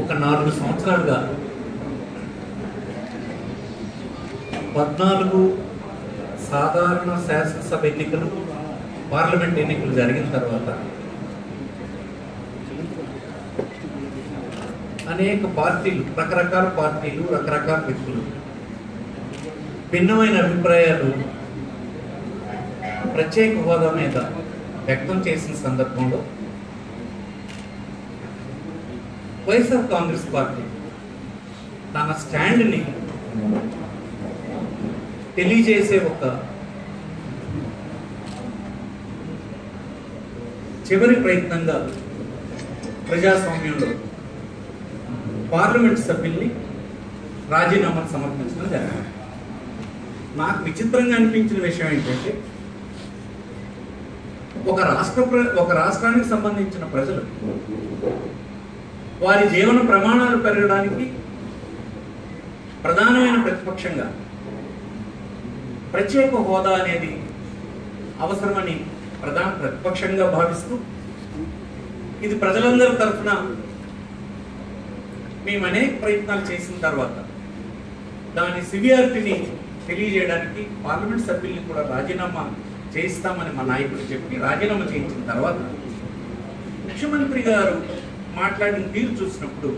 ఒక నాలుగు సంవత్సరాలుగా పద్నాలుగు సాధారణ శాసనసభ ఎన్నికలు పార్లమెంట్ ఎన్నికలు జరిగిన తర్వాత అనేక పార్టీలు రకరకాల పార్టీలు రకరకాల వ్యక్తులు భిన్నమైన అభిప్రాయాలు ప్రత్యేక హోదా మీద వ్యక్తం చేసిన సందర్భంలో వైఎస్ఆర్ కాంగ్రెస్ పార్టీ తన స్టాండ్ని తెలియజేసే ఒక చివరి ప్రయత్నంగా ప్రజాస్వామ్యంలో పార్లమెంట్ సభ్యుల్ని రాజీనామాను సమర్పించడం జరిగింది నాకు విచిత్రంగా అనిపించిన విషయం ఏంటంటే ఒక రాష్ట్ర ప్ర- ఒక రాష్ట్రానికి సంబంధించిన ప్రజలు వారి జీవన ప్రమాణాలు పెరగడానికి ప్రధానమైన ప్రతిపక్షంగా ప్రత్యేక హోదా అనేది అవసరమని ప్రధాన ప్రతిపక్షంగా భావిస్తూ ఇది ప్రజలందరి తరఫున మేము అనేక ప్రయత్నాలు చేసిన తర్వాత దాని సివియారిటీని తెలియజేయడానికి పార్లమెంట్ సభ్యుల్ని కూడా రాజీనామా చేయిస్తామని మా నాయకుడు చెప్పి రాజీనామా చేయించిన తర్వాత ముఖ్యమంత్రి గారు మాట్లాడిన తీరు చూసినప్పుడు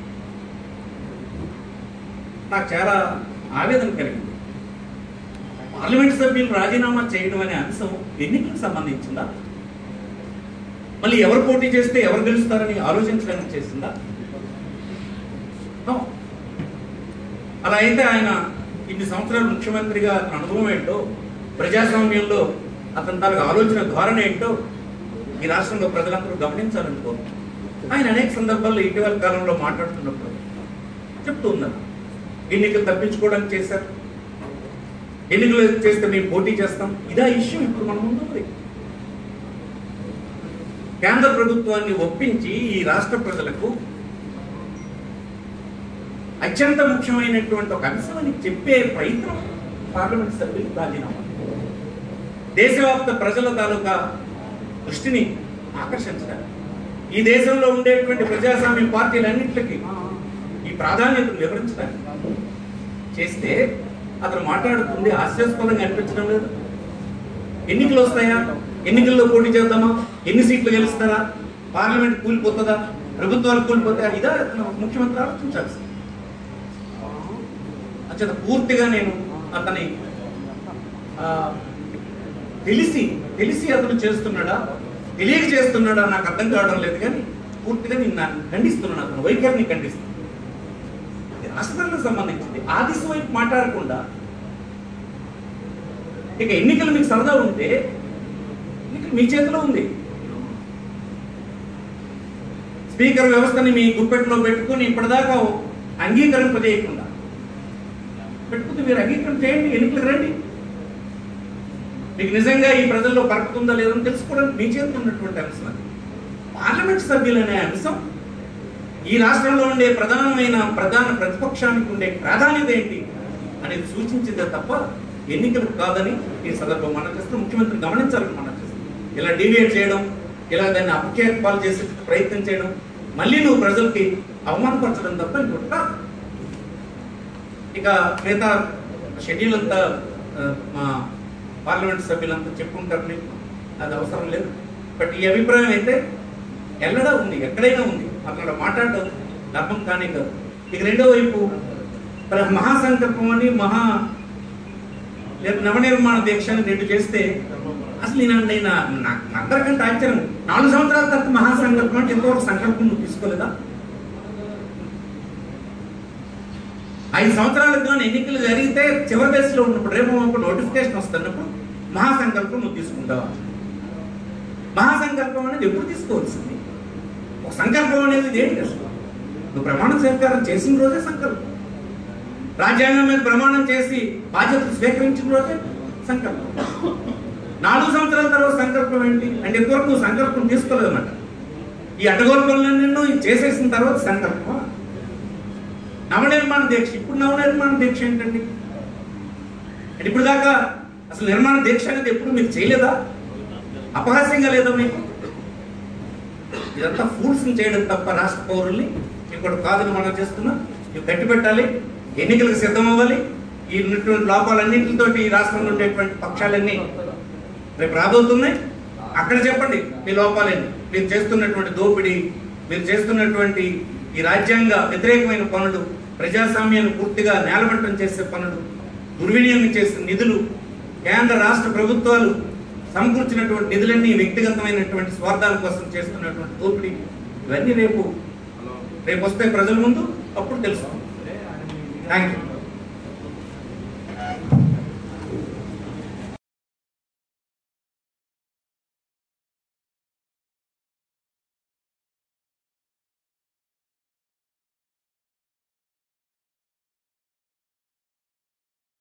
నాకు చాలా ఆవేదన కలిగింది పార్లమెంట్ సభ్యులు రాజీనామా చేయడం అనే అంశం ఎన్నికలకు సంబంధించిందా మళ్ళీ ఎవరు పోటీ చేస్తే ఎవరు గెలుస్తారని ఆలోచించడానికి చేసిందా No. అలా అయితే ఆయన ఇన్ని సంవత్సరాలు ముఖ్యమంత్రిగా అతని అనుభవం ఏంటో ప్రజాస్వామ్యంలో అతని తాలూకు ఆలోచన ధోరణి ఏంటో ఈ రాష్ట్రంలో ప్రజలందరూ గమనించాలనుకో ఆయన అనేక సందర్భాల్లో ఇటీవల కాలంలో మాట్లాడుతున్నప్పుడు చెప్తూ ఉన్నారు ఎన్నికలు తప్పించుకోవడానికి చేశారు ఎన్నికలు చేస్తే మేము పోటీ చేస్తాం ఇదా ఇష్యూ ఇప్పుడు మన ముందు ఉంది కేంద్ర ప్రభుత్వాన్ని ఒప్పించి ఈ రాష్ట్ర ప్రజలకు అత్యంత ముఖ్యమైనటువంటి ఒక అంశం అని చెప్పే ప్రయత్నం పార్లమెంట్ సభ్యులు రాజీనామా దేశవ్యాప్త ప్రజల తాలూకా దృష్టిని ఆకర్షించడానికి ఈ దేశంలో ఉండేటువంటి ప్రజాస్వామ్య పార్టీలన్నింటికి ఈ ప్రాధాన్యతను వివరించడానికి చేస్తే అతను మాట్లాడుతుంది హాస్యాస్పదంగా అనిపించడం లేదు ఎన్నికలు వస్తాయా ఎన్నికల్లో పోటీ చేద్దామా ఎన్ని సీట్లు గెలుస్తారా పార్లమెంట్ కూలిపోతుందా ప్రభుత్వాలు కూలిపోతాయా ఇదా ముఖ్యమంత్రి ఆలోచించాల్సింది అంచేత పూర్తిగా నేను అతని ఆ, తెలిసి తెలిసి అతను చేస్తున్నాడా తెలియక చేస్తున్నాడా నాకు అర్థం కావడం లేదు కానీ పూర్తిగా నేను దాన్ని ఖండిస్తున్నాను అతను వైఖరిని ఖండిస్తున్నాను ఇది రాష్ట్రాలకు సంబంధించింది ఆ దిశ వైపు మాట్లాడకుండా ఇక ఎన్నికలు మీకు సరదా ఉంటే ఎన్నికలు మీ చేతిలో ఉంది స్పీకర్ వ్యవస్థని మీ గుప్పెట్లో పెట్టుకుని ఇప్పటిదాకా అంగీకరింపజేయకుండా పెట్టుకుంటే మీరు అంగీకారం చేయండి ఎన్నికలు రండి మీకు నిజంగా ఈ ప్రజల్లో పరకుతుందా లేదో అని తెలుసుకోవడానికి మీ చేతిలో ఉన్నటువంటి అంశం అది పార్లమెంట్ సభ్యులు అనే అంశం ఈ రాష్ట్రంలో ఉండే ప్రధానమైన ప్రధాన ప్రతిపక్షానికి ఉండే ప్రాధాన్యత ఏంటి అనేది సూచించిందే తప్ప ఎన్నికలు కాదని ఈ సందర్భం మనం చేస్తే ముఖ్యమంత్రి గమనించాలని మనం చేస్తాం ఇలా డీవియేట్ చేయడం ఇలా దాన్ని అపఖ్యాపాలు చేసే ప్రయత్నం చేయడం మళ్ళీ నువ్వు ప్రజలకి అవమానపరచడం తప్ప ఇంకోటి కాదు ఇక మిగతా షెడ్యూల్ అంతా ఆ, మా పార్లమెంట్ సభ్యులంతా చెప్పుకుంటారు మీకు అది అవసరం లేదు బట్ ఈ అభిప్రాయం అయితే ఎల్లడా ఉంది ఎక్కడైనా ఉంది అక్కడ మాట్లాడడం లాభం కానీ కాదు ఇక రెండో వైపు మరి మహాసంకల్పం అని మహా లేదా నవనిర్మాణ దీక్ష అని రెండు చేస్తే అసలు నేను నేను నాకు అందరికంటే ఆశ్చర్యం నాలుగు సంవత్సరాల తర్వాత మహాసంకల్పం అంటే ఎంతవరకు సంకల్పం నువ్వు తీసుకోలేదా ఐదు సంవత్సరాలకు కానీ ఎన్నికలు జరిగితే చివరి దశలో ఉన్నప్పుడు రేపు మాపు నోటిఫికేషన్ వస్తున్నప్పుడు మహాసంకల్పం నువ్వు తీసుకుంటావా మహాసంకల్పం అనేది ఎప్పుడు తీసుకోవాల్సింది ఒక సంకల్పం అనేది ఇది ఏంటి అసలు నువ్వు ప్రమాణ స్వీకారం చేసిన రోజే సంకల్పం రాజ్యాంగం మీద ప్రమాణం చేసి బాధ్యతలు స్వీకరించిన రోజే సంకల్పం నాలుగు సంవత్సరాల తర్వాత సంకల్పం ఏంటి అంటే ఇంతవరకు నువ్వు సంకల్పం తీసుకోలేదన్నమాట ఈ అడ్డగోల్పలన్నీ చేసేసిన తర్వాత సంకల్పం నవనిర్మాణ దీక్ష ఇప్పుడు నవనిర్మాణ దీక్ష ఏంటండి అంటే ఇప్పుడు దాకా అసలు నిర్మాణ దీక్ష అనేది ఎప్పుడు మీరు చేయలేదా అపహాస్యంగా లేదా మీకు ఇదంతా ఫూల్స్ చేయడం తప్ప రాష్ట్ర పౌరుల్ని ఇంకోటి కాదని మనం చేస్తున్నాం ఇవి కట్టి పెట్టాలి ఎన్నికలకు సిద్ధం అవ్వాలి ఈ ఉన్నటువంటి లోపాలన్నింటితోటి ఈ రాష్ట్రంలో ఉండేటువంటి పక్షాలన్నీ రేపు రాబోతున్నాయి అక్కడ చెప్పండి మీ లోపాలేంటి మీరు చేస్తున్నటువంటి దోపిడీ మీరు చేస్తున్నటువంటి ఈ రాజ్యాంగ వ్యతిరేకమైన పనులు ప్రజాస్వామ్యాన్ని పూర్తిగా నేలమట్టం చేసే పనులు దుర్వినియోగం చేసే నిధులు కేంద్ర రాష్ట్ర ప్రభుత్వాలు సమకూర్చినటువంటి నిధులన్నీ వ్యక్తిగతమైనటువంటి స్వార్థాల కోసం చేస్తున్నటువంటి దోపిడీ ఇవన్నీ రేపు రేపు వస్తే ప్రజల ముందు అప్పుడు తెలుస్తుంది థ్యాంక్ యూ